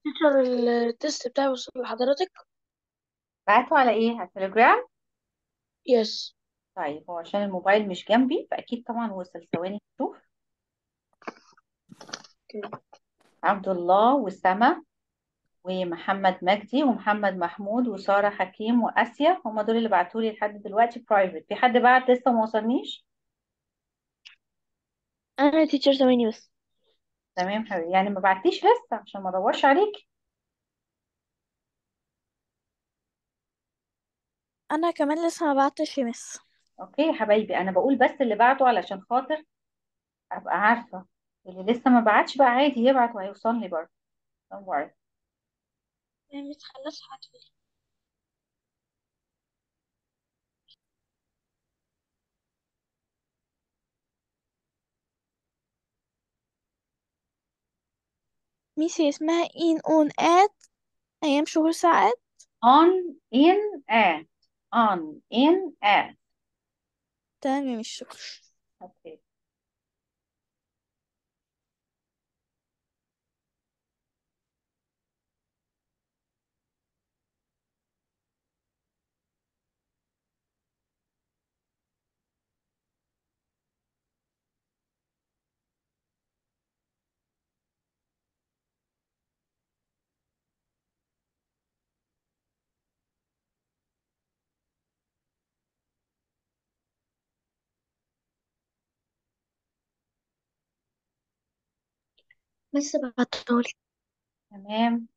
تيتشر التست بتاعي وصل لحضرتك بعته على ايه على التليجرام يس طيب هو عشان الموبايل مش جنبي فاكيد طبعا وصل ثواني شوف عبد الله وسما ومحمد مجدي ومحمد محمود وسارة حكيم وآسيا هم دول اللي بعتولي لحد دلوقتي برايفت في حد بعت لسه ما وصلنيش انا تيتشر ثواني بس تمام حبيبي يعني ما بعتيش لسه عشان ما ادورش عليكي انا كمان لسه ما بعتش يا مس اوكي يا حبايبي انا بقول بس اللي بعته علشان خاطر ابقى عارفة اللي لسه ما بعتش بقى عادي يبعت وهيوصل لي برضه don't worry يا مس خلاص هتقولي ميسي اسمها in on at ايام شهور ساعات on in at on in at تمام يا مس شكرا اوكي بس بعتهولي تمام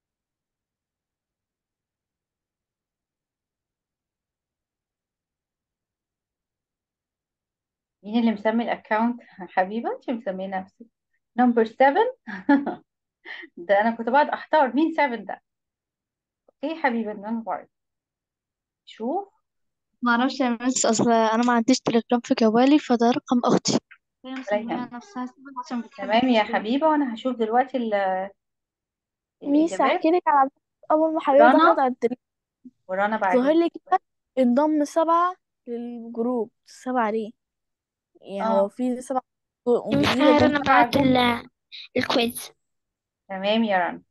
مين اللي مسمي الاكونت حبيبه انت مسميه نفسك نمبر 7 ده انا كنت بعد احتار مين 7 ده اوكي حبيبه نمبر شوف ما اعرفش يا مس اصل انا ما عنديش تليجرام في جوالي فده رقم اختي هي ولا مسميها يهمك نفسها سيفن عشان بتحب تمام يا التصوير حبيبه وانا هشوف دلوقتي ال- ميس الاجابات هحكي لك على اول ما حبيبي رنا دخلت على التليجرام ورانا ظهر بعتت لي كده انضم سبعة للجروب سبعة ليه يعني هو اه في سبعة مش وجديدة عارفة جم أنا سبعة بعت جم ال- الكويز تمام يا رنا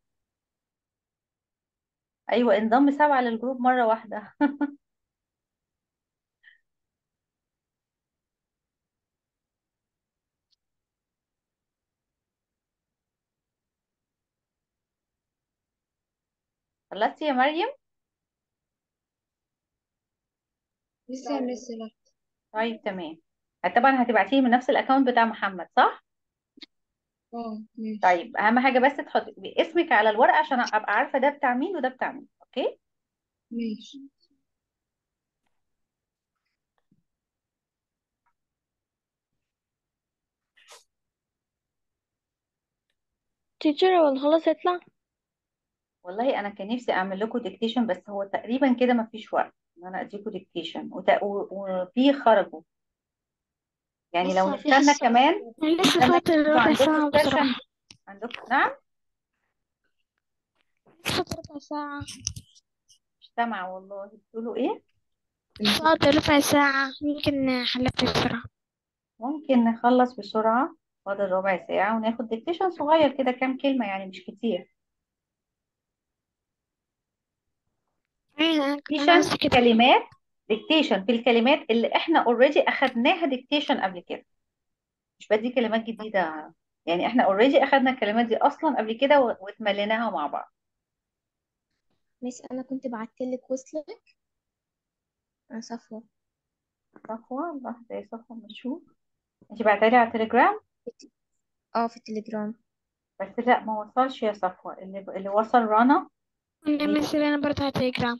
ايوه انضم سبعة للجروب مره واحده خلصتي يا مريم لسه يا مس لا طيب تمام طبعا هتبعتيلي من نفس الاكونت بتاع محمد صح اه ماشي طيب اهم حاجه بس تحطي اسمك على الورقه عشان ابقى عارفه ده بتاع مين وده بتاع مين اوكي ماشي تيتشر هو خلاص يطلع والله انا كان نفسي اعمل لكم ديكتيشن بس هو تقريبا كده ما فيش وقت ان انا اديكم ديكتيشن وفي خرجوا يعني لو لسه في نستنى حصة كمان لسه نستنى فاضل انتوا ربع عندكم ساعة سيشن بصراحة عندكم نعم لسه فاضل ربع ساعة مش سامعه والله بتقولوا ايه فاضل ربع ساعة ممكن حلت بسرعة ممكن نخلص بسرعه فاضل ربع ساعه وناخد ديكتيشن صغير كده كام كلمه يعني مش كتير أيوة أنا كنت ديكتيشن عايزة كده كلمات ديكتيشن في الكلمات اللي احنا اوريدي اخدناها ديكتيشن قبل كده مش بدي كلمات جديده يعني احنا اوريدي اخدنا الكلمات دي اصلا قبل كده و- واتمليناها مع بعض مس انا كنت بعتلك وصلك انا صفوة صفوة لحظة يا صفوة ما اشوف انت بعتلي على التليجرام اه في التليجرام بس لا ما وصلش يا صفوة اللي اللي وصل رنا أنا دي مثلا أنا برضه على تليجرام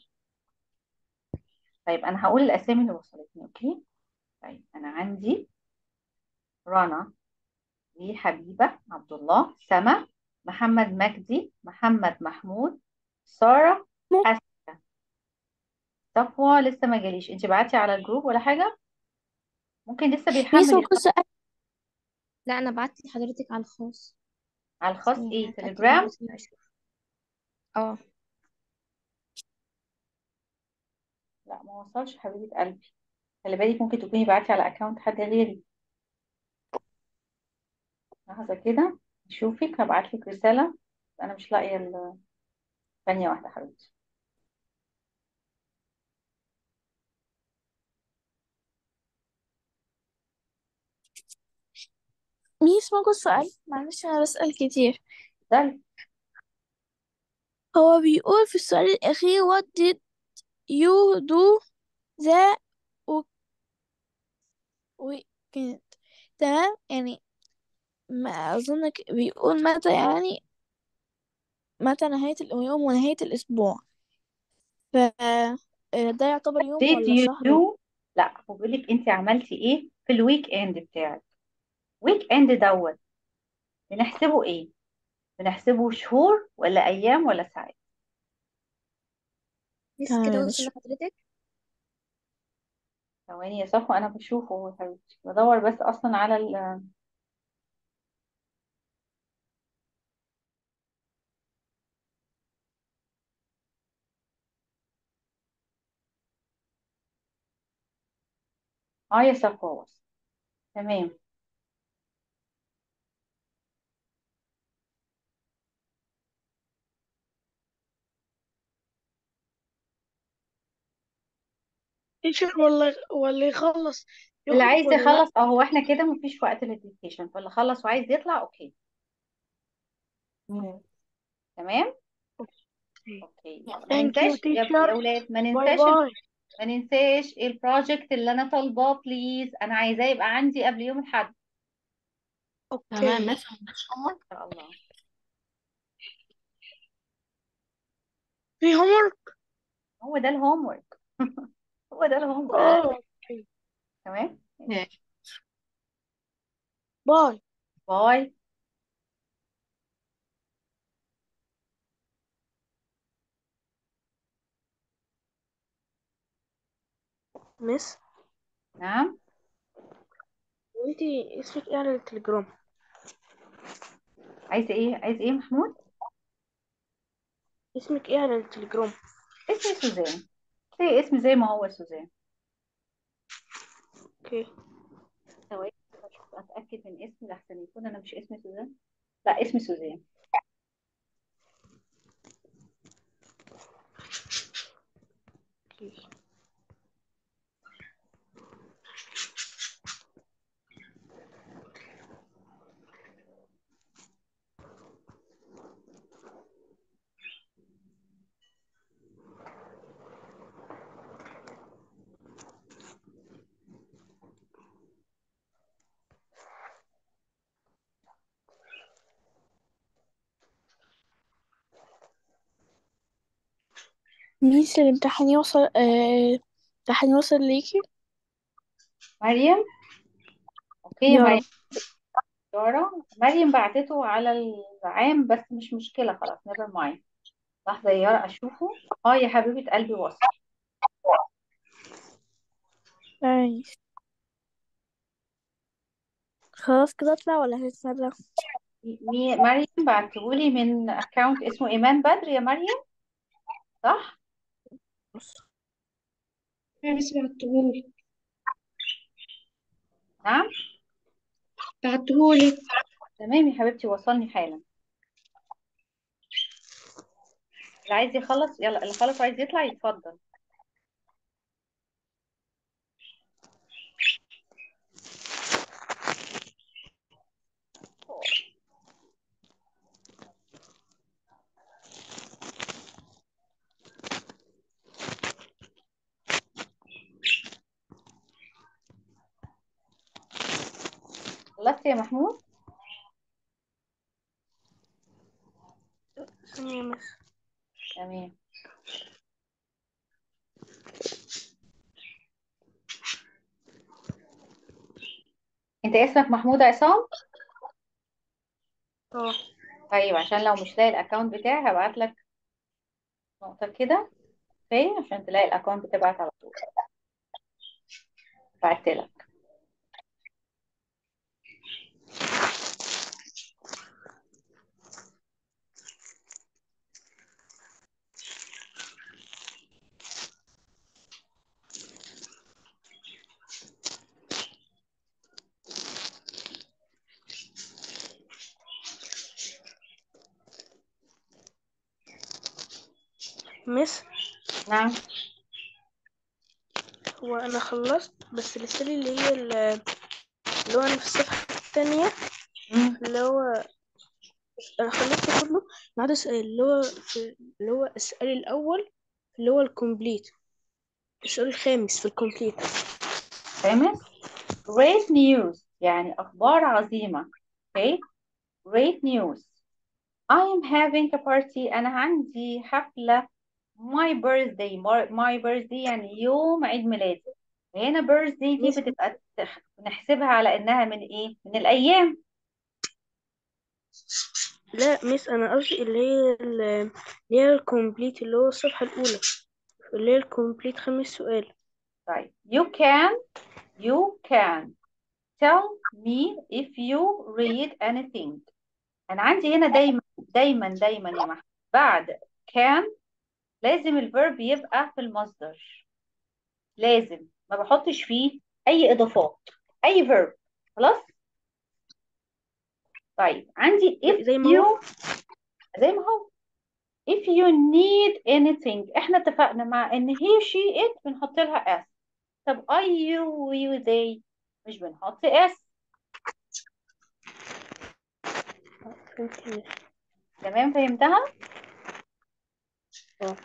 طيب انا هقول الاسامي اللي وصلتني اوكي طيب انا عندي رنا دي حبيبة عبد الله سما محمد مجدي محمد محمود سارة أسيا صفوة لسه ما جاليش انت بعتي على الجروب ولا حاجة ممكن لسه ميس بيحمل يا وقصة صفوة لا انا بعت لحضرتك على الخاص على الخاص ثانية ايه هتأكد تليجرام بس أنا اشوف اه لا ما وصلش حبيبة قلبي خلي بالك ممكن تكوني بعتي على اكونت حد غيري لحظة كده اشوفك هبعت لك رسالة انا مش لاقيه ال- ثانيه واحده يا حبيبتي ميس ممكن سؤال معلش انا بسأل كتير ده هو بيقول في السؤال الأخير what did you do the weekend تمام يعني ما أظنك بيقول متى يعني متى نهاية اليوم ونهاية الأسبوع ف ده يعتبر يوم did ولا you شهر do لا هو بيقول لك انت عملتي ايه في الويك اند بتاعك ويك اند دوت بنحسبه ايه بنحسبه شهور ولا ايام ولا ساعات ميس تمام كده يا وصل مس لحضرتك ثواني يا صفوة انا بشوفه يا حبيبتي بدور بس اصلا على ال اه يا صفوة وصل. تمام تيشر ولا ولا يخلص اللي يخرج عايز ولا لا يخلص اه هو احنا كده مفيش وقت للديكتيشن فاللي خلص وعايز يطلع اوكي تمام اوكي يلا ما ثانك يو ننساش يا يا تيشر اولاد ما باي ننساش باي ما ننساش البروجكت اللي انا طالباه بليز انا عايزاه يبقى عندي قبل يوم الاحد اوكي ان شاء الله في هومورك هو ده الهوم ورك هو ده الهوم ورك اه اوكي تمام باي باي مس نعم وانتي اسمك ايه على التليجرام عايزه ايه عايز ايه محمود اسمك ايه على التليجرام اسمي سوزان زي اسمي زي ما هو سوزان اوكي ثواني أشوف- اتاكد من اسمي لحسن يكون انا مش اسمي سوزان لا اسمي سوزان اوكي ميس الامتحان يوصل آه، الامتحان يوصل ليكي مريم اوكي يا يا مريم رب يارا مريم بعتته على العام بس مش مشكله خلاص نيفر مايند لحظه يا يارا اشوفه اه يا حبيبه قلبي وصل ماشي خلاص كده اطلع ولا هتتسرع مي مريم بعتهولي من اكونت اسمه ايمان بدر يا مريم صح انا بس بعتهولي نعم بعتهولي تمام يا حبيبتي وصلني حالا اللي عايز يخلص يلا اللي خلص وعايز يطلع يتفضل خلصت يا محمود ثانية مس تمام انت اسمك محمود عصام اه طيب عشان لو مش لاقي الاكونت بتاعي هبعت لك نقطة كده اوكي عشان تلاقي الاكونت بتبعت على طول بعت لك مس نعم هو انا خلصت بس لسه لي اللي هي ال- اللي هو انا في الصفحة الثانية مم. اللي هو انا خلصت كله ما عدا سؤال اللي هو في اللي هو السؤال الاول اللي هو الكومبليت السؤال الخامس في الكومبليت خامس great news يعني أخبار عظيمة okay great news I am having a party أنا عندي حفلة my birthday my my birthday يعني يوم عيد ميلادي هنا birthday دي مس بتبقى تح- نحسبها على إنها من إيه من الأيام لا مس انا قصدي اللي هي ال- اللي هي الكومبليت اللي هو الصفحة الاولى اللي هي الكومبليت خامس سؤال طيب you can you can tell me if you read anything أنا عندي هنا دايما دايما دايما يا محمد بعد can لازم الفيرب يبقى في المصدر لازم ما بحطش فيه اي اضافات اي فيرب خلاص طيب عندي if زي ما هو you زي ما هو if you need anything احنا اتفقنا مع ان he she it بنحط لها s طب I you we they مش بنحط s فهمت مس تمام فهمتها اه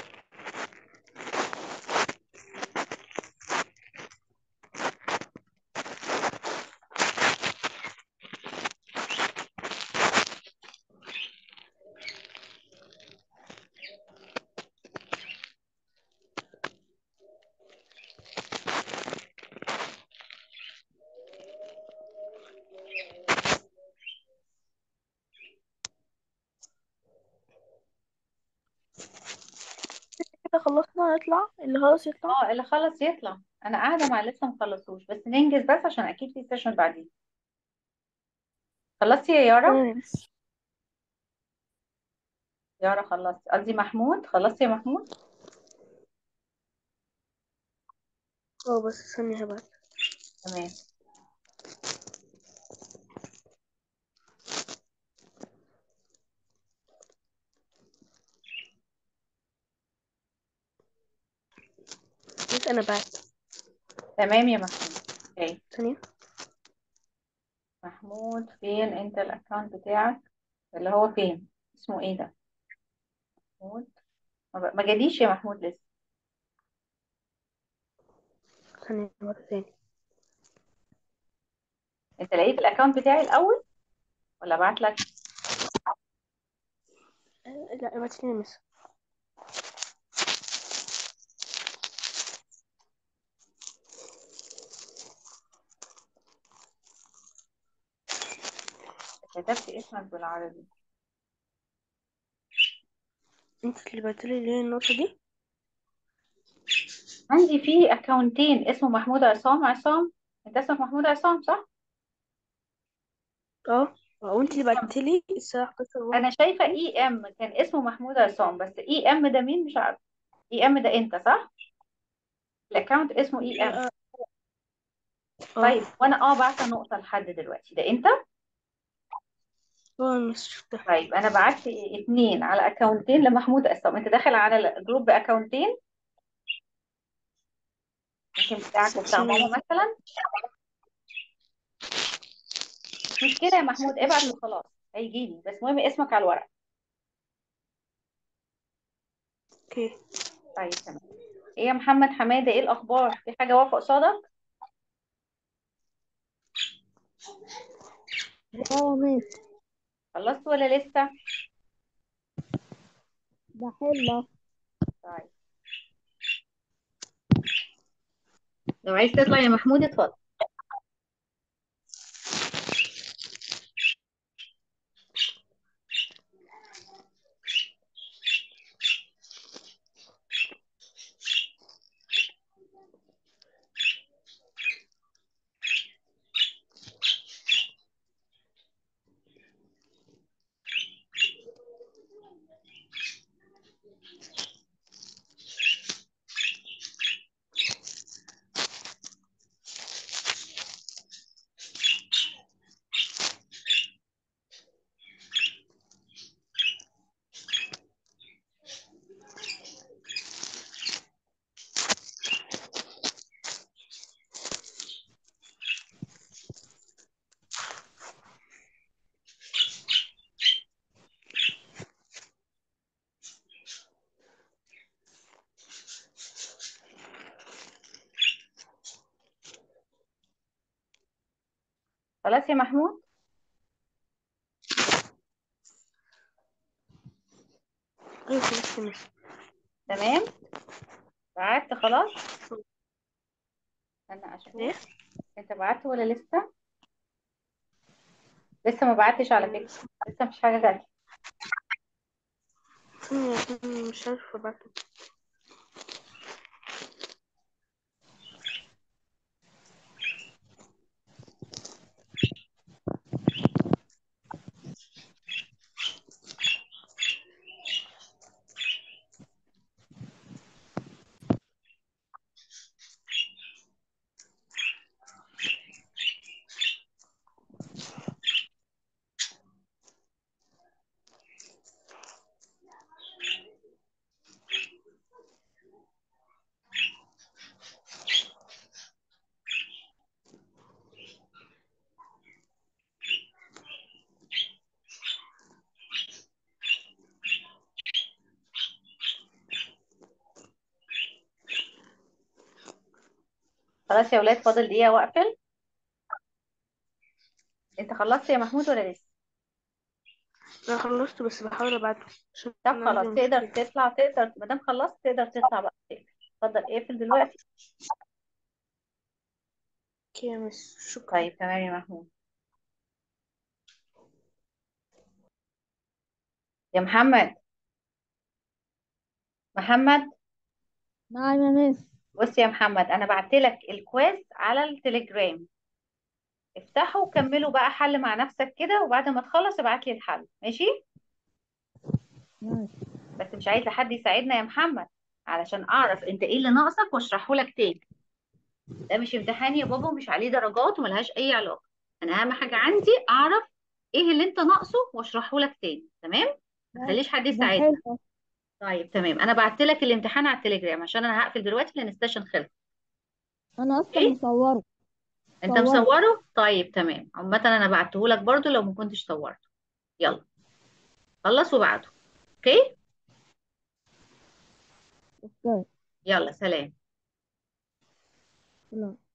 كده خلصنا نطلع اللي خلاص يطلع اه اللي خلص يطلع انا قاعده مع لسه مخلصوش بس ننجز بس عشان اكيد في سيشن بعدين خلصتي يا يارا تمام يا مس يارا خلصتي قصدي محمود خلصتي يا محمود اه بس ثانية هبعت تمام بس انا بعت تمام يا محمود اوكي ثانية محمود فين انت الاكونت بتاعك اللي هو فين اسمه ايه ده محمود ما ب- ما جاليش يا محمود لسه ثانية مرة تاني انت لقيت الاكونت بتاعي الاول ولا ابعت لك آه، لا ابعت لي مس كتبت اسمك بالعربي انت اللي بعت لي اللي هي النقطة دي عندي فيه اكونتين اسمه محمود عصام عصام انت اسمك محمود عصام صح اه اه وانت اللي بعت لي الساعة 11 انا واحد شايفه اي ام كان اسمه محمود عصام بس اي ام ده مين مش عارفه اي ام ده انت صح الاكونت اسمه اي ام اه طيب وانا اه بعت نقطه لحد دلوقتي ده انت اه مس شفتها طيب انا بعت اتنين على اكونتين لمحمود عصام انت داخل على الجروب باكونتين ممكن بتاعك وبتاع ثانية ماما مثلا مش مشكله يا محمود ابعت وخلاص هيجي لي بس المهم اسمك على الورق اوكي طيب تمام ايه يا محمد حماده ايه الاخبار في حاجه واقفه قصادك اه مس خلصت ولا لسه بحل طيب لو عايز تطلع يا محمود اتفضل خلاص يا محمود ايوه خلاص يا مس تمام بعت خلاص استنى اشوف ايه انت بعت ولا لسه لسه ما بعتش على فكرة لسه مش حاجة جاية ثانية عشان مش عارفة ابعته خلاص يا ولاد فاضل دقيقة واقفل انت خلصت يا محمود ولا لسه انا خلصت بس بحاول ابعته عشان طب أنا خلاص عندي تقدر مشكلة. تطلع تقدر ما دام خلصت تقدر تطلع بقى تقفل اتفضل اقفل دلوقتي اوكي يا مس شكرا طيب تمام يا محمود يا محمد محمد نعم يا مس بص يا محمد انا بعت لك الكويز على التليجرام افتحه وكمله بقى حل مع نفسك كده وبعد ما تخلص ابعت لي الحل ماشي ماشي بس مش عايزه حد يساعدنا يا محمد علشان اعرف انت ايه اللي ناقصك واشرحه لك تاني ده مش امتحان يا بابا ومش عليه درجات وملهاش اي علاقه انا اهم حاجه عندي اعرف ايه اللي انت ناقصه واشرحه لك تاني تمام ما تخليش حد ده يساعدنا حلو طيب تمام انا بعت لك الامتحان على التليجرام عشان انا هقفل دلوقتي لان السيشن خلص انا اصلا ايه مصوره انت صورت. مصوره طيب تمام عامه انا بعته لك برضو لو ما كنتش صورته يلا خلص وبعته اوكي اوكي يلا سلام سلام